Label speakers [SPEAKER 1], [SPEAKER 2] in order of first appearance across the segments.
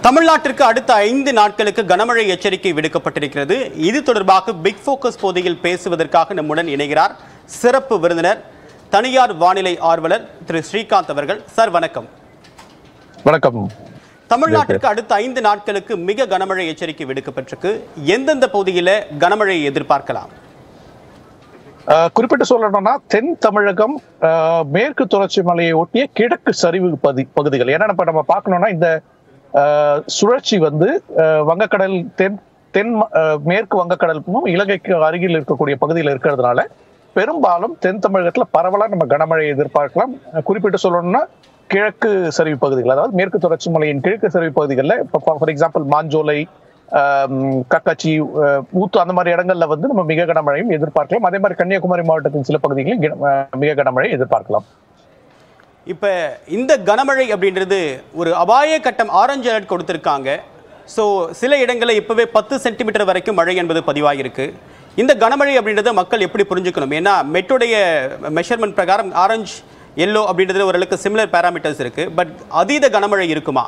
[SPEAKER 1] தமிழ்நாட்டிற்கு அடுத்த ஐந்து நாட்களுக்கு கனமழை எச்சரிக்கை விடுக்கப்பட்டிருக்கிறது இது தொடர்பாக பிக் ஃபோக்கஸ் போதியில் பேசுவதற்காக நம்முடன் இணைகிறார் சிறப்பு விருந்தினர் தனியார் வானிலை ஆர்வலர் திரு ஸ்ரீகாந்த் அவர்கள் சார் வணக்கம்
[SPEAKER 2] வணக்கம்
[SPEAKER 1] தமிழ்நாட்டிற்கு அடுத்த ஐந்து நாட்களுக்கு மிக கனமழை எச்சரிக்கை விடுக்கப்பட்டிருக்கு எந்தெந்த பகுதியில் கனமழையை எதிர்பார்க்கலாம்
[SPEAKER 2] அஹ், குறிப்பிட்டு சொல்லணும்னா தென் தமிழகம் அஹ், மேற்கு தொடர்ச்சி மலையை ஒட்டிய கிழக்கு சரிவு பகுதி பகுதிகள் ஏன்னா இப்ப நம்ம பார்க்கணும்னா இந்த அஹ், சுழற்சி வந்து அஹ், வங்கக்கடல் தென் தென் ம- அஹ், மேற்கு வங்கக்கடலுக்கும் இலங்கைக்கு அருகில் இருக்கக்கூடிய பகுதியில் இருக்கிறதுனால பெரும்பாலும் தென் தமிழகத்துல பரவலா நம்ம கனமழையை எதிர்பார்க்கலாம் அஹ், குறிப்பிட்டு சொல்லணும்னா கிழக்கு சரிவு பகுதிகள் அதாவது மேற்கு தொடர்ச்சி மலையின் கிழக்கு சரிவு பகுதிகளில் இப்போ ஃபார் எக்ஸாம்பிள் மாஞ்சோலை ஆம், கக்காச்சி அஹ், ஊத்து அந்த மாதிரி இடங்கள்ல வந்து நம்ம மிக கனமழையும் எதிர்பார்க்கலாம் அதே மாதிரி கன்னியாகுமரி மாவட்டத்தின் சில பகுதிகளில் கிட- அஹ், மிக கனமழை எதிர்பார்க்கலாம்
[SPEAKER 1] இப்போ இந்த கனமழை அப்படின்றது ஒரு அபாய கட்டம் ஆரஞ்சு அலர்ட் கொடுத்துருக்காங்க ஸோ சில இடங்களில் இப்போவே பத்து சென்டிமீட்டர் வரைக்கும் மழை என்பது பதிவாகிருக்கு இந்த கனமழை அப்படின்றத மக்கள் எப்படி புரிஞ்சுக்கணும் ஏன்னா மெட்டுடைய மெஷர்மெண்ட் பிரகாரம் ஆரஞ்சு எல்லோ அப்படின்றது ஓரளவுக்கு சிமிலர் பேராமீட்டர்ஸ் இருக்கு பட் அதீத கனமழை இருக்குமா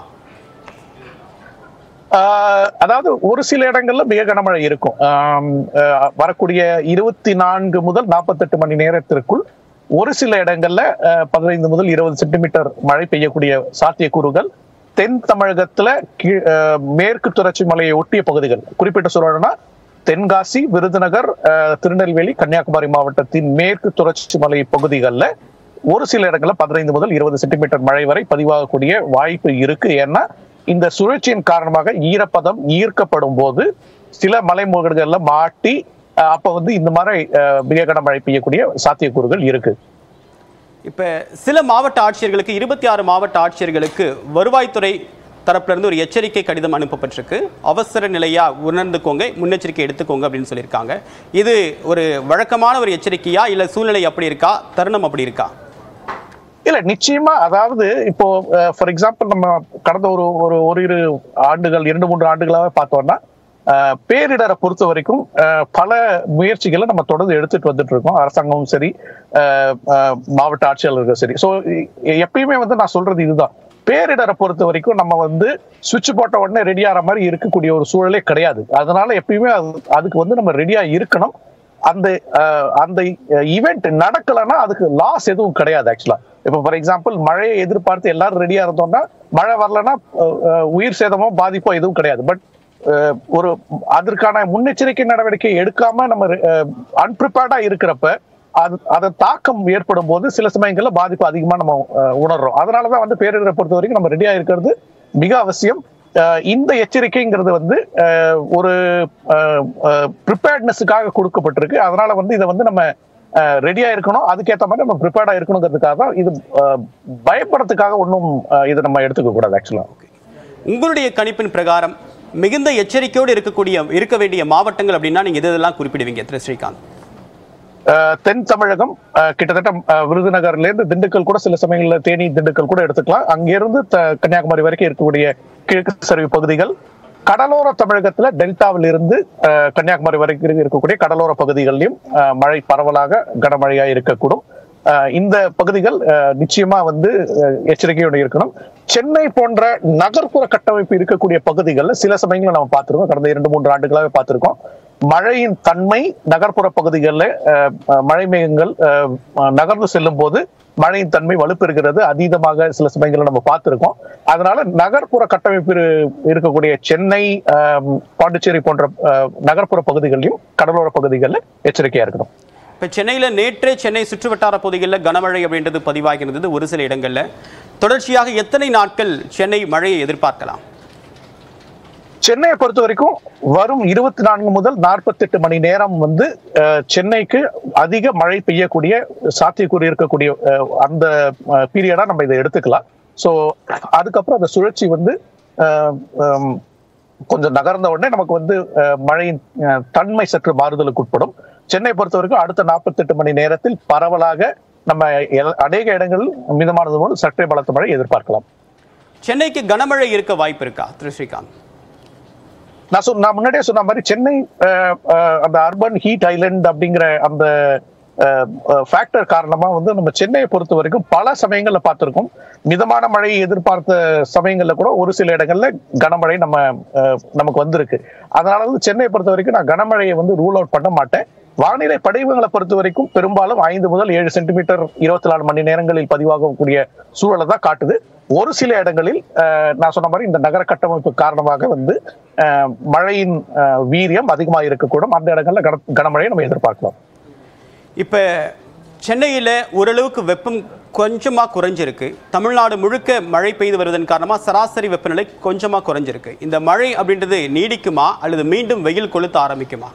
[SPEAKER 2] ஆஹ், அதாவது ஒரு சில இடங்கள்ல மிக கனமழை இருக்கும் ஆம், அஹ், வரக்கூடிய இருபத்தி நான்கு முதல் நாற்பத்தெட்டு மணி நேரத்திற்குள் ஒரு சில இடங்கள்ல அஹ், பதினைந்து முதல் இருபது சென்டிமீட்டர் மழை பெய்யக்கூடிய சாத்தியக்கூறுகள் தென் தமிழகத்துல கீழ்- அஹ், மேற்கு தொடர்ச்சி மலையை ஒட்டிய பகுதிகள் குறிப்பிட்டு சொல்லணும்னா தென்காசி விருதுநகர் அஹ், திருநெல்வேலி கன்னியாகுமரி மாவட்டத்தின் மேற்கு தொடர்ச்சி மலை பகுதிகளில் ஒரு சில இடங்கள்ல பதினைந்து முதல் இருபது சென்டிமீட்டர் மழை வரை பதிவாகக்கூடிய வாய்ப்பு இருக்கு ஏன்னா இந்த சுழற்சியின் காரணமாக ஈரப்பதம் ஈர்க்கப்படும் போது சில மலைமுகடுகள்ல மாட்டி அஹ், அப்ப வந்து இந்த மாதிரி அஹ், மிக கனமழை பெய்யக்கூடிய சாத்தியக்கூறுகள் இருக்கு
[SPEAKER 1] இப்போ சில மாவட்ட ஆட்சியர்களுக்கு இருபத்தி ஆறு மாவட்ட ஆட்சியர்களுக்கு வருவாய்த்துறை தரப்புல இருந்து ஒரு எச்சரிக்கை கடிதம் அனுப்பப்பட்டிருக்கு அவசர நிலையா உணர்ந்துக்கோங்க முன்னெச்சரிக்கை எடுத்துக்கோங்க அப்படின்னு சொல்லியிருக்காங்க இது ஒரு வழக்கமான ஒரு எச்சரிக்கையா இல்ல சூழ்நிலை அப்படி இருக்கா தருணம் அப்படி இருக்கா
[SPEAKER 2] இல்ல நிச்சயமா அதாவது இப்போ ஃபார் எக்ஸாம்பிள் நம்ம கடந்த ஒரு ஒரு ஒரு இரு ஆண்டுகள் இரண்டு மூன்று ஆண்டுகளாக பார்த்தோம்னா அஹ், பேரிடரை பொறுத்த வரைக்கும் அஹ், பல முயற்சிகளை நம்ம தொடர்ந்து எடுத்துட்டு வந்துட்டு இருக்கோம் அரசாங்கமும் சரி அஹ், அஹ், மாவட்ட ஆட்சியாளர்களும் சரி ஸோ எப்பயுமே வந்து நான் சொல்றது இதுதான் பேரிடரை பொறுத்த வரைக்கும் நம்ம வந்து சுவிட்ச் போட்ட உடனே ரெடி ஆகிற மாதிரி இருக்கக்கூடிய ஒரு சூழலே கிடையாது அதனால எப்பயுமே அது- அதுக்கு வந்து நம்ம ரெடியா இருக்கணும் அந்த அஹ், அந்த ஈவெண்ட் நடக்கலைன்னா அதுக்கு லாஸ் எதுவும் கிடையாது ஆக்சுவலா இப்போ ஃபார் எக்ஸாம்பிள் மழையை எதிர்பார்த்து எல்லாரும் ரெடியா இருந்தோம்னா மழை வரலன்னா அஹ், அஹ், உயிர் சேதமோ பாதிப்போ எதுவும் கிடையாது பட் ஒரு அதற்கான முன்னெச்சரிக்கை நடவடிக்கை எடுக்காம நம்ம அன்பிரிப்பேர்டா இருக்கிறப்ப அது அதன் தாக்கம் ஏற்படும் போது சில சமயங்கள்ல பாதிப்பு அதிகமா நம்ம அஹ், உணர்றோம் அதனாலதான் வந்து பேரிடரை பொறுத்த வரைக்கும் நம்ம ரெடியா இருக்கிறது மிக அவசியம் அஹ், இந்த எச்சரிக்கைங்கிறது வந்து அஹ், ஒரு ப்ரிப்பேர்ட்னஸுக்காக கொடுக்கப்பட்டிருக்கு அதனால வந்து இதை வந்து நம்ம ரெடியா இருக்கணும் அதுக்கேற்ற மாதிரி நம்ம ப்ரிப்பேர்டா இருக்கணுங்கிறதுக்காக தான் இது அஹ், பயப்படுறதுக்காக ஒன்றும் இதை நம்ம எடுத்துக்க கூடாது ஆக்சுவலா
[SPEAKER 1] உங்களுடைய கணிப்பின் பிரகாரம் மிகுந்த எச்சரிக்கையோடு இருக்கக்கூடிய இருக்க வேண்டிய மாவட்டங்கள் அப்படின்னா நீங்க எது இதெல்லாம் குறிப்பிடுவீங்க திரு ஸ்ரீகாந்த்
[SPEAKER 2] அஹ் தென் தமிழகம் அஹ் கிட்டத்தட்ட அஹ் விருதுநகர்ல இருந்து திண்டுக்கல் கூட சில சமயங்கள்ல தேனி திண்டுக்கல் கூட எடுத்துக்கலாம் அங்கிருந்து த- கன்னியாகுமரி வரைக்கும் இருக்கக்கூடிய கிழக்கு சரிவு பகுதிகள் கடலோர தமிழகத்துல டெல்டாவில் இருந்து அஹ், கன்னியாகுமரி வரைக்கும் இருக்கக்கூடிய கடலோர பகுதிகளிலும் அஹ், மழை பரவலாக கனமழையா இருக்கக்கூடும் அஹ், இந்த பகுதிகள் அஹ், நிச்சயமா வந்து அஹ், எச்சரிக்கையோடு இருக்கணும் சென்னை போன்ற நகர்ப்புற கட்டமைப்பு இருக்கக்கூடிய பகுதிகளில் சில சமயங்களை நம்ம பார்த்திருக்கோம் கடந்த இரண்டு மூன்று ஆண்டுகளாகவே பார்த்திருக்கோம் மழையின் தன்மை நகர்ப்புற பகுதிகளில் அஹ், அஹ், மழை மேகங்கள் அஹ், அஹ், நகர்ந்து செல்லும் போது மழையின் தன்மை வலுப்பெறுகிறது அதீதமாக சில சமயங்களில் நம்ம பார்த்திருக்கோம் அதனால நகர்ப்புற கட்டமைப்பு இரு- இருக்கக்கூடிய சென்னை அஹ், பாண்டிச்சேரி போன்ற அஹ், நகர்ப்புற பகுதிகளிலும் கடலோர பகுதிகளில் எச்சரிக்கையா இருக்கணும்
[SPEAKER 1] இப்போ சென்னையில் நேற்றே சென்னை சுற்றுவட்டார பகுதிகளில் கனமழை அப்படின்றது பதிவாகி இருந்தது ஒரு சில இடங்களில் தொடர்ச்சியாக எத்தனை நாட்கள் சென்னை மழையை எதிர்பார்க்கலாம்
[SPEAKER 2] சென்னையை பொறுத்த வரைக்கும் வரும் இருபத்தி நான்கு முதல் நாற்பத்தெட்டு மணி நேரம் வந்து அஹ், சென்னைக்கு அதிக மழை பெய்யக்கூடிய சாத்தியக்கூறு இருக்கக்கூடிய அஹ், அந்த பீரியடா நம்ம இதை எடுத்துக்கலாம் ஸோ அதுக்கப்புறம் அந்த சுழற்சி வந்து அஹ், ஹம், கொஞ்சம் நகர்ந்த உடனே நமக்கு வந்து அஹ், மழையின் அஹ், தன்மை சற்று மாறுதலுக்கு உட்படும் சென்னை பொறுத்த வரைக்கும் அடுத்த நாற்பத்தெட்டு மணி நேரத்தில் பரவலாக நம்ம எல்- அநேக இடங்களில் மிதமானது போல் சற்றே பலத்த மழை எதிர்பார்க்கலாம்
[SPEAKER 1] சென்னைக்கு கனமழை இருக்க வாய்ப்பு இருக்கா திரு ஸ்ரீகாந்த்
[SPEAKER 2] நான் சொன்ன நான் முன்னாடியே சொன்ன மாதிரி சென்னை அஹ், அஹ், அந்த அர்பன் ஹீட் ஐலண்ட் அப்படிங்கிற அந்த ஃபேக்டர் காரணமா வந்து நம்ம சென்னையை பொறுத்த வரைக்கும் பல சமயங்கள்ல பார்த்திருக்கோம் மிதமான மழையை எதிர்பார்த்த சமயங்கள்ல கூட ஒரு சில இடங்கள்ல கனமழை நம்ம அஹ், நமக்கு வந்திருக்கு அதனால வந்து சென்னையை பொறுத்த வரைக்கும் நான் கனமழையை வந்து ரூல் அவுட் பண்ண மாட்டேன் வானிலை படிவங்களை பொறுத்த வரைக்கும் பெரும்பாலும் ஐந்து முதல் ஏழு சென்டிமீட்டர் இருபத்தி நாலு மணி நேரங்களில் பதிவாகக்கூடிய சூழலை தான் காட்டுது ஒரு சில இடங்களில் அஹ், நான் சொன்ன மாதிரி இந்த நகர கட்டமைப்பு காரணமாக வந்து அஹ், மழையின் அஹ், வீரியம் அதிகமாக இருக்கக்கூடும் அந்த இடங்கள்ல கன கனமழையை நம்ம எதிர்பார்க்கலாம்
[SPEAKER 1] இப்போ சென்னையில் ஓரளவுக்கு வெப்பம் கொஞ்சமாக குறைஞ்சிருக்கு தமிழ்நாடு முழுக்க மழை பெய்து வருவதன் காரணமாக சராசரி வெப்பநிலை கொஞ்சமாக குறைஞ்சிருக்கு இந்த மழை அப்படின்றது நீடிக்குமா அல்லது மீண்டும் வெயில் கொளுத்த ஆரம்பிக்குமா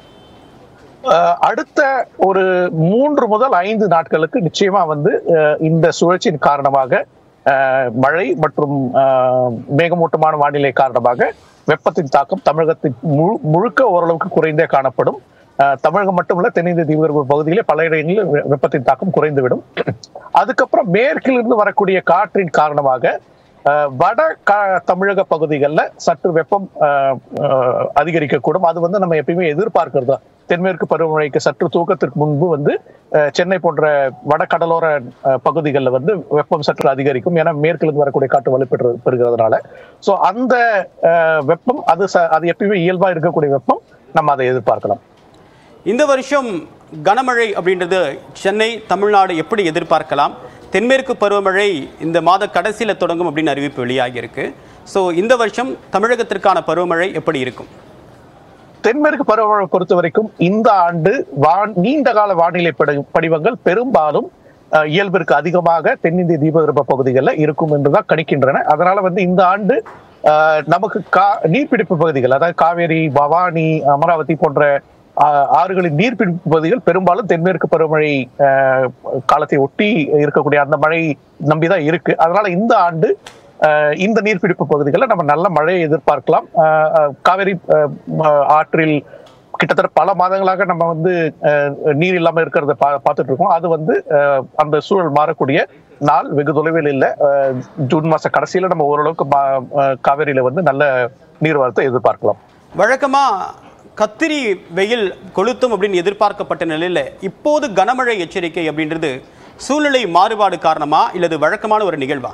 [SPEAKER 2] அஹ் அடுத்த ஒரு மூன்று முதல் ஐந்து நாட்களுக்கு நிச்சயமா வந்து அஹ் இந்த சுழற்சியின் காரணமாக அஹ் மழை மற்றும் அஹ் மேகமூட்டமான வானிலை காரணமாக வெப்பத்தின் தாக்கம் தமிழகத்தின் முழு முழுக்க ஓரளவுக்கு குறைந்தே காணப்படும் அஹ் தமிழகம் மட்டுமல்ல தென்னிந்திய தீவிர பகுதியிலே பல இடங்களில் வெ- வெப்பத்தின் தாக்கம் குறைந்துவிடும் அதுக்கப்புறம் மேற்கிலிருந்து வரக்கூடிய காற்றின் காரணமாக அஹ் வட க- தமிழக பகுதிகளில் சற்று வெப்பம் அஹ், அஹ், அதிகரிக்கக்கூடும் அது வந்து நம்ம எப்பயுமே எதிர்பார்க்கிறது தான் தென்மேற்கு பருவமழைக்கு சற்று தூக்கத்திற்கு முன்பு வந்து அஹ், சென்னை போன்ற வட கடலோர பகுதிகளில் வந்து வெப்பம் சற்று அதிகரிக்கும் ஏன்னா மேற்கிலிருந்து வரக்கூடிய காற்று வலுப்பெற்று பெறுகிறதுனால ஸோ அந்த அஹ், வெப்பம் அது ச- அது எப்பயுமே இயல்பா இருக்கக்கூடிய வெப்பம் நம்ம அதை எதிர்பார்க்கலாம்
[SPEAKER 1] இந்த வருஷம் கனமழை அப்படின்றது சென்னை தமிழ்நாடு எப்படி எதிர்பார்க்கலாம் தென்மேற்கு பருவமழை இந்த மாத கடைசியில் தொடங்கும் அப்படின்னு அறிவிப்பு வெளியாகியிருக்கு ஸோ இந்த வருஷம் தமிழகத்திற்கான பருவமழை எப்படி இருக்கும்
[SPEAKER 2] தென்மேற்கு பருவமழை பொறுத்த வரைக்கும் இந்த ஆண்டு வான் நீண்ட கால வானிலை படி- படிவங்கள் பெரும்பாலும் அஹ், இயல்பிற்கு அதிகமாக தென்னிந்திய தீபகற்ப பகுதிகளில் இருக்கும் என்றுதான் கணிக்கின்றன அதனால வந்து இந்த ஆண்டு அஹ், நமக்கு கா நீர்பிடிப்பு பகுதிகள் அதாவது காவேரி பவானி அமராவதி போன்ற ஆஹ், ஆறுகளின் நீர்பிடிப்பு பகுதிகள் பெரும்பாலும் தென்மேற்கு பருவமழை அஹ், காலத்தை ஒட்டி இருக்கக்கூடிய அந்த மழை நம்பிதான் இருக்கு அதனால இந்த ஆண்டு அஹ் இந்த நீர்பிடிப்பு பகுதிகளில் நம்ம நல்ல மழையை எதிர்பார்க்கலாம் அஹ் அஹ் காவிரி அஹ், ம- ஆற்றில் கிட்டத்தட்ட பல மாதங்களாக நம்ம வந்து அஹ், நீர் இல்லாம இருக்கிறத பா பார்த்துட்டு இருக்கோம் அது வந்து அஹ், அந்த சூழல் மாறக்கூடிய நாள் வெகு தொலைவில் இல்லை அஹ், ஜூன் மாச கடைசியில நம்ம ஓரளவுக்கு மா- அஹ், காவிரியில வந்து நல்ல நீர்வரத்தை எதிர்பார்க்கலாம்
[SPEAKER 1] வழக்கமாக கத்திரி வெயில் கொளுத்தும் அப்படின்னு எதிர்பார்க்கப்பட்ட நிலையில் இப்போது கனமழை எச்சரிக்கை அப்படின்றது சூழ்நிலை மாறுபாடு காரணமா இல்லது வழக்கமான ஒரு நிகழ்வா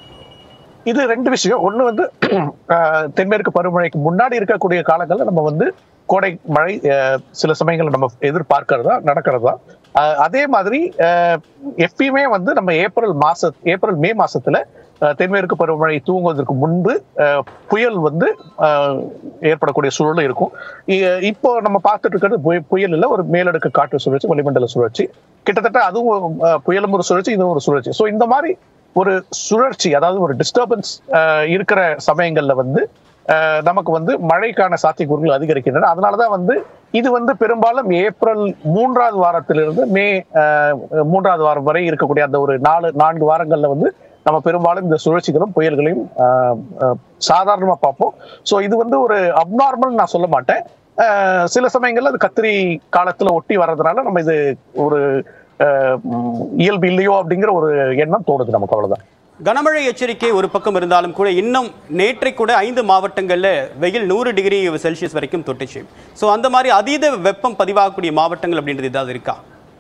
[SPEAKER 2] இது ரெண்டு விஷயம் ஒண்ணு வந்து அஹ், தென்மேற்கு பருவமழைக்கு முன்னாடி இருக்கக்கூடிய காலங்கள்ல நம்ம வந்து கோடை மழை அஹ், சில சமயங்கள்ல நம்ம எதிர்பார்க்கறதா நடக்கிறதா அஹ், அதே மாதிரி அஹ், எப்பயுமே வந்து நம்ம ஏப்ரல் மாச ஏப்ரல் மே மாசத்துல அஹ், தென்மேற்கு பருவமழை தூங்குவதற்கு முன்பு அஹ், புயல் வந்து அஹ், ஏற்படக்கூடிய சூழல் இருக்கும் இ- இப்போ நம்ம பார்த்துட்டு இருக்கிறது புய- புயல் இல்ல ஒரு மேலடுக்கு காற்று சுழற்சி வளிமண்டல சுழற்சி கிட்டத்தட்ட அதுவும் அஹ், புயலும் ஒரு சுழற்சி இதுவும் ஒரு சுழற்சி ஸோ இந்த மாதிரி ஒரு சுழற்சி அதாவது ஒரு டிஸ்டர்பன்ஸ் இருக்கிற சமயங்கள்ல வந்து அஹ், நமக்கு வந்து மழைக்கான சாத்தியக்கூறுகள் அதிகரிக்கின்றன அதனாலதான் வந்து இது வந்து பெரும்பாலும் ஏப்ரல் மூன்றாவது வாரத்திலிருந்து மே அஹ், மூன்றாவது வாரம் வரை இருக்கக்கூடிய அந்த ஒரு நாலு நான்கு வாரங்கள்ல வந்து நம்ம பெரும்பாலும் இந்த சுழற்சிகளும் புயல்களையும் அஹ், அஹ், சாதாரணமா பார்ப்போம் ஸோ இது வந்து ஒரு அப்நார்மல் நான் சொல்ல மாட்டேன் அஹ், சில சமயங்கள்ல அது கத்திரி காலத்துல ஒட்டி வர்றதுனால நம்ம இது ஒரு அஹ், உம், இயல்பு இல்லையோ அப்படிங்கிற ஒரு எண்ணம் தோணுது நமக்கு அவ்வளவுதான்
[SPEAKER 1] கனமழை எச்சரிக்கை ஒரு பக்கம் இருந்தாலும் கூட இன்னும் நேற்றை கூட ஐந்து மாவட்டங்களில் வெயில் நூறு டிகிரி செல்சியஸ் வரைக்கும் தொட்டுச்சு ஸோ அந்த மாதிரி அதீத வெப்பம் பதிவாகக்கூடிய மாவட்டங்கள் அப்படின்றது ஏதாவது இருக்கா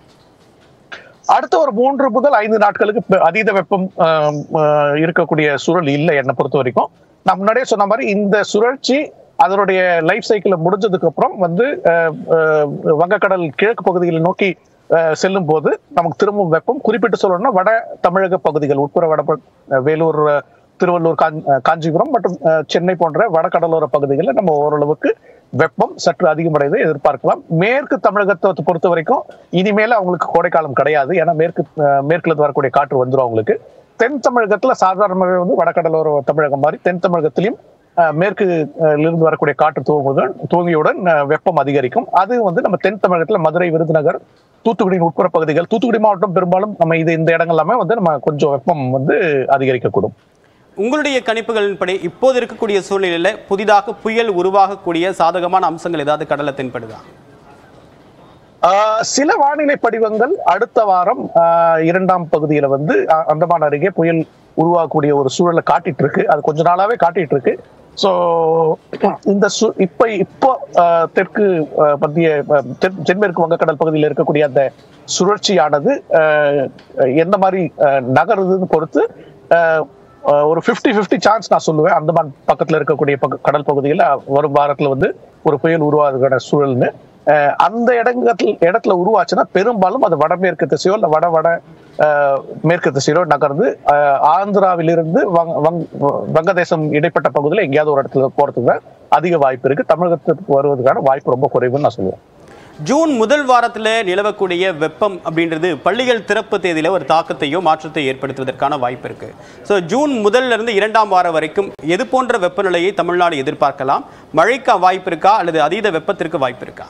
[SPEAKER 2] அடுத்த ஒரு மூன்று முதல் ஐந்து நாட்களுக்கு பெ- அதீத வெப்பம் ஆம், ஆஹ், இருக்கக்கூடிய சூழல் இல்லை என்னை பொறுத்த வரைக்கும் நான் முன்னாடியே சொன்ன மாதிரி இந்த சுழற்சி அதனுடைய லைஃப் சைக்கிள் முடிஞ்சதுக்கு அப்புறம் வந்து ஆஹ், ஆஹ், வங்கக்கடல் கிழக்கு பகுதிகளை நோக்கி ஆஹ், செல்லும் போது நமக்கு திரும்பும் வெப்பம் குறிப்பிட்டு சொல்லணும்னா வட தமிழக பகுதிகள் உட்புற வட ப- வேலூர் திருவள்ளூர் காஞ்- காஞ்சிபுரம் மற்றும் ஆஹ், சென்னை போன்ற வடகடலோர பகுதிகளில் நம்ம ஓரளவுக்கு வெப்பம் சற்று அதிகமடைவதை எதிர்பார்க்கலாம் மேற்கு தமிழகத்தை பொறுத்த வரைக்கும் இனிமேல அவங்களுக்கு கோடைக்காலம் கிடையாது ஏன்னா மேற்கு அஹ், மேற்குல இருந்து வரக்கூடிய காற்று வந்துடும் அவங்களுக்கு தென் தமிழகத்துல சாதாரணமாகவே வந்து வடகடலோர தமிழகம் மாதிரி தென் தமிழகத்திலையும் அஹ், மேற்கு அஹ், இருந்து வரக்கூடிய காற்று துவங்குவதுடன் துவங்கியவுடன் அஹ், வெப்பம் அதிகரிக்கும் அது வந்து நம்ம தென் தமிழகத்துல மதுரை விருதுநகர் தூத்துக்குடியின் உட்புற பகுதிகள் தூத்துக்குடி மாவட்டம் பெரும்பாலும் நம்ம இது இந்த இடங்கள் எல்லாமே வந்து நம்ம கொஞ்சம் வெப்பம் வந்து அதிகரிக்கக்கூடும்
[SPEAKER 1] உங்களுடைய கணிப்புகளின்படி இப்போது இருக்கக்கூடிய சூழ்நிலையில் புதிதாக புயல் உருவாகக்கூடிய சாதகமான அம்சங்கள் ஏதாவது கடலில் தென்படுதா
[SPEAKER 2] ஆஹ் சில வானிலை படிவங்கள் அடுத்த வாரம் ஆஹ் இரண்டாம் பகுதியில வந்து அ- அந்தமான் அருகே புயல் உருவாகக்கூடிய ஒரு சூழலை காட்டிட்டு இருக்கு அது கொஞ்ச நாளாவே காட்டிட்டு இருக்கு ஸோ இந்த சு இப்போ இப்போ அஹ், தெற்கு அஹ், மத்திய அஹ், தென் தென்மேற்கு வங்கக்கடல் பகுதியில் இருக்கக்கூடிய அந்த சுழற்சியானது அஹ், எந்த மாதிரி அஹ், நகருதுன்னு பொறுத்து அஹ், அஹ், ஒரு 50 50 சான்ஸ் நான் சொல்லுவேன் அந்தமான் பக்கத்துல இருக்கக்கூடிய பக்க- கடல் பகுதியில் வரும் வாரத்துல வந்து ஒரு புயல் உருவாதுக்கான சூழல்னு அஹ், அந்த இடங்கத்தில் இடத்துல உருவாச்சுன்னா பெரும்பாலும் அது வடமேற்கு திசையோ இல்லை வட வட அஹ், மேற்கு திசையிலோ நகர்ந்து அஹ், ஆந்திராவிலிருந்து வங்க- வங்க- வங்கதேசம் இடைப்பட்ட பகுதியில் எங்கேயாவது ஒரு இடத்துல போறதுக்கு தான் அதிக வாய்ப்பு இருக்கு தமிழகத்துக்கு வருவதற்கான வாய்ப்பு ரொம்ப குறைவுன்னு நான் சொல்லுவேன்
[SPEAKER 1] ஜூன் முதல் வாரத்தில் நிலவக்கூடிய வெப்பம் அப்படின்றது பள்ளிகள் திறப்பு தேதியில ஒரு தாக்கத்தையோ மாற்றத்தை ஏற்படுத்துவதற்கான வாய்ப்பு இருக்கு ஸோ ஜூன் முதல்ல இருந்து இரண்டாம் வாரம் வரைக்கும் எது போன்ற வெப்பநிலையை தமிழ்நாடு எதிர்பார்க்கலாம் மழைக்கு வாய்ப்பு இருக்கா அல்லது அதீத வெப்பத்திற்கு வாய்ப்பு இருக்கா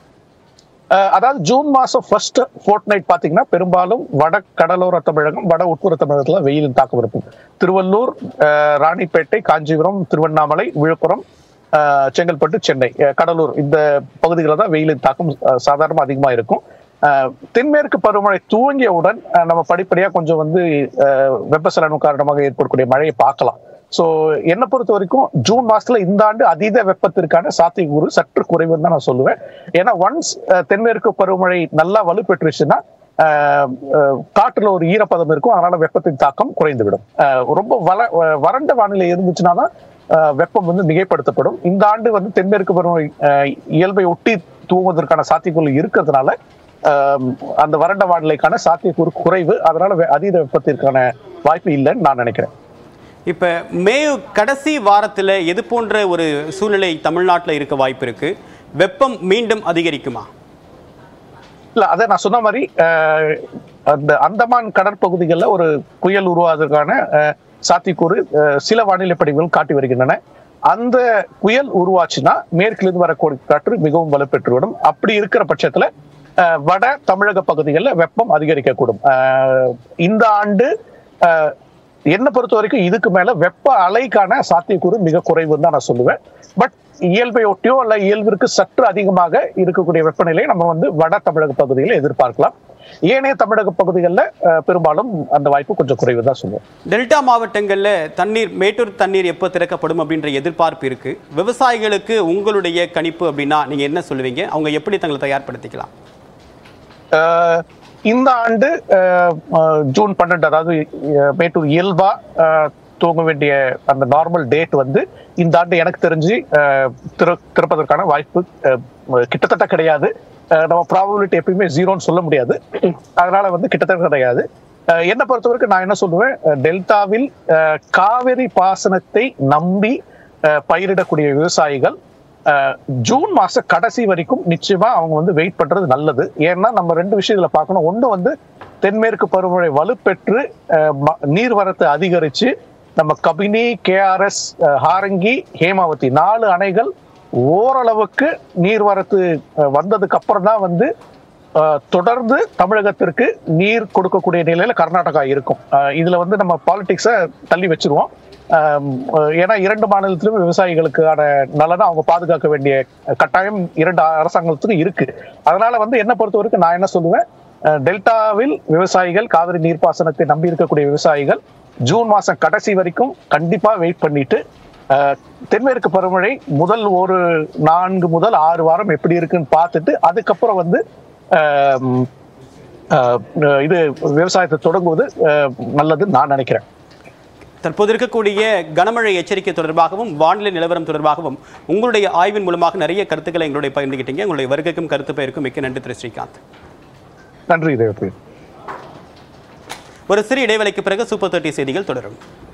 [SPEAKER 2] அஹ் அதாவது ஜூன் மாசம் ஃபர்ஸ்ட் ஃபோர்ட் நைட் பாத்தீங்கன்னா பெரும்பாலும் வட கடலோர தமிழகம் வட உட்புற தமிழகத்துல வெயிலின் தாக்கம் இருக்கும் திருவள்ளூர் அஹ் ராணிப்பேட்டை காஞ்சிபுரம் திருவண்ணாமலை விழுப்புரம் அஹ் செங்கல்பட்டு சென்னை அஹ் கடலூர் இந்த பகுதிகளில் தான் வெயிலின் தாக்கம் அஹ் சாதாரணமா அதிகமா இருக்கும் அஹ் தென்மேற்கு பருவமழை துவங்கியவுடன் அஹ் நம்ம படிப்படியா கொஞ்சம் வந்து அஹ் வெப்பசலனம் காரணமாக ஏற்படக்கூடிய மழையை பார்க்கலாம் சோ என்னை பொறுத்த வரைக்கும் ஜூன் மாசத்துல இந்த ஆண்டு அதீத வெப்பத்திற்கான சாத்தியக்கூறு சற்று குறைவுன்னு தான் நான் சொல்லுவேன் ஏன்னா ஒன்ஸ் தென்மேற்கு பருவமழை நல்லா வலுப்பெற்றுச்சுன்னா அஹ், அஹ், காற்றுல ஒரு ஈரப்பதம் இருக்கும் அதனால வெப்பத்தின் தாக்கம் குறைந்துவிடும் அஹ், ரொம்ப வள அஹ், வறண்ட வானிலை இருந்துச்சுன்னா தான் அஹ், வெப்பம் வந்து மிகைப்படுத்தப்படும் இந்த ஆண்டு வந்து தென்மேற்கு பருவமழை அஹ், இயல்பை ஒட்டி தூங்குவதற்கான சாத்தியக்கூறு இருக்கிறதுனால அஹ், அந்த வறண்ட வானிலைக்கான சாத்தியக்கூறு குறைவு அதனால வெ- அதீத வெப்பத்திற்கான வாய்ப்பு இல்லைன்னு நான் நினைக்கிறேன்
[SPEAKER 1] இப்போ மே கடைசி வாரத்தில் எது போன்ற ஒரு சூழ்நிலை தமிழ்நாட்டில் இருக்க வாய்ப்பு இருக்கு வெப்பம் மீண்டும் அதிகரிக்குமா
[SPEAKER 2] இல்ல அதை நான் சொன்ன மாதிரி அஹ், அந்த அந்தமான் கடற்பகுதிகளில் ஒரு புயல் உருவாவதற்கான அஹ், சாத்தியக்கூறு அஹ், சில வானிலை படிவுகள் காட்டி வருகின்றன அந்த புயல் உருவாச்சுன்னா மேற்கிலிருந்து வரக்கூடிய காற்று மிகவும் வலுப்பெற்றுவிடும் அப்படி இருக்கிற பட்சத்துல அஹ், வட தமிழக பகுதிகளில் வெப்பம் அதிகரிக்கக்கூடும் அஹ், இந்த ஆண்டு அஹ், என்னை பொறுத்த வரைக்கும் இதுக்கு மேல வெப்ப அலைக்கான சாத்தியக்கூறு மிக குறைவுன்னு தான் நான் சொல்லுவேன் பட் இயல்பை ஒட்டியோ அல்ல இயல்பிற்கு சற்று அதிகமாக இருக்கக்கூடிய வெப்பநிலை நம்ம வந்து வட தமிழக பகுதியில் எதிர்பார்க்கலாம் ஏனைய தமிழக பகுதிகளில் அஹ், பெரும்பாலும் அந்த வாய்ப்பு கொஞ்சம் குறைவு தான் சொல்லுவேன்
[SPEAKER 1] டெல்டா மாவட்டங்களில் தண்ணீர் மேட்டூர் தண்ணீர் எப்போ திறக்கப்படும் அப்படின்ற எதிர்பார்ப்பு இருக்கு விவசாயிகளுக்கு உங்களுடைய கணிப்பு அப்படின்னா நீங்க என்ன சொல்லுவீங்க அவங்க எப்படி தங்களை தயார்படுத்திக்கலாம்
[SPEAKER 2] அஹ், இந்த ஆண்டு அஹ், அஹ், ஜூன் பன்னெண்டு அதாவது அஹ், மேட்டூர் இயல்பா அஹ், துவங்க வேண்டிய அந்த நார்மல் டேட் வந்து இந்த ஆண்டு எனக்கு தெரிஞ்சு அஹ், திற- திறப்பதற்கான வாய்ப்பு அஹ், கிட்டத்தட்ட கிடையாது அஹ், நம்ம ப்ராபபிலிட்டி எப்பயுமே ஜீரோன்னு சொல்ல முடியாது அதனால வந்து கிட்டத்தட்ட கிடையாது அஹ், என்னை பொறுத்தவரைக்கும் நான் என்ன சொல்லுவேன் அஹ், டெல்டாவில் அஹ், காவிரி பாசனத்தை நம்பி அஹ், பயிரிடக்கூடிய விவசாயிகள் அஹ், ஜூன் மாச கடைசி வரைக்கும் நிச்சயமா அவங்க வந்து வெயிட் பண்றது நல்லது ஏன்னா நம்ம ரெண்டு விஷயத்துல பார்க்கணும் ஒண்ணு வந்து தென்மேற்கு பருவமழை வலுப்பெற்று அஹ், ம- நீர்வரத்து அதிகரிச்சு நம்ம கபினி கேஆர்எஸ் ஹாரங்கி ஹேமாவதி நாலு அணைகள் ஓரளவுக்கு நீர்வரத்து அஹ், வந்ததுக்கு அப்புறம் தான் வந்து அஹ், தொடர்ந்து தமிழகத்திற்கு நீர் கொடுக்கக்கூடிய நிலையில கர்நாடகா இருக்கும் அஹ், இதுல வந்து நம்ம பாலிடிக்ஸை தள்ளி வச்சிருவோம் ஆம், அஹ், ஏன்னா இரண்டு மாநிலத்திலும் விவசாயிகளுக்கான நலனை அவங்க பாதுகாக்க வேண்டிய கட்டாயம் இரண்டு அரசாங்கத்துக்கும் இருக்கு அதனால வந்து என்ன பொறுத்த வரைக்கும் நான் என்ன சொல்லுவேன் அஹ், டெல்டாவில் விவசாயிகள் காவிரி நீர்ப்பாசனத்தை நம்பி இருக்கக்கூடிய விவசாயிகள் ஜூன் மாசம் கடைசி வரைக்கும் கண்டிப்பா வெயிட் பண்ணிட்டு அஹ், தென்மேற்கு பருவமழை முதல் ஒரு நான்கு முதல் ஆறு வாரம் எப்படி இருக்குன்னு பார்த்துட்டு அதுக்கப்புறம் வந்து ஆம், அஹ், இது விவசாயத்தை தொடங்குவது அஹ், நல்லதுன்னு நான் நினைக்கிறேன்
[SPEAKER 1] தற்போது இருக்கக்கூடிய கனமழை எச்சரிக்கை தொடர்பாகவும் வானிலை நிலவரம் தொடர்பாகவும் உங்களுடைய ஆய்வின் மூலமாக நிறைய கருத்துக்களை எங்களுடைய பகிர்ந்துக்கிட்டீங்க உங்களுடைய வருகைக்கும் கருத்து பெயருக்கும் மிக்க நன்றி திரு ஸ்ரீகாந்த்
[SPEAKER 2] நன்றி தேவப்பிரியன்
[SPEAKER 1] ஒரு சிறிய இடைவேளைக்கு பிறகு சூப்பர் தேர்ட்டி செய்திகள் தொடரும்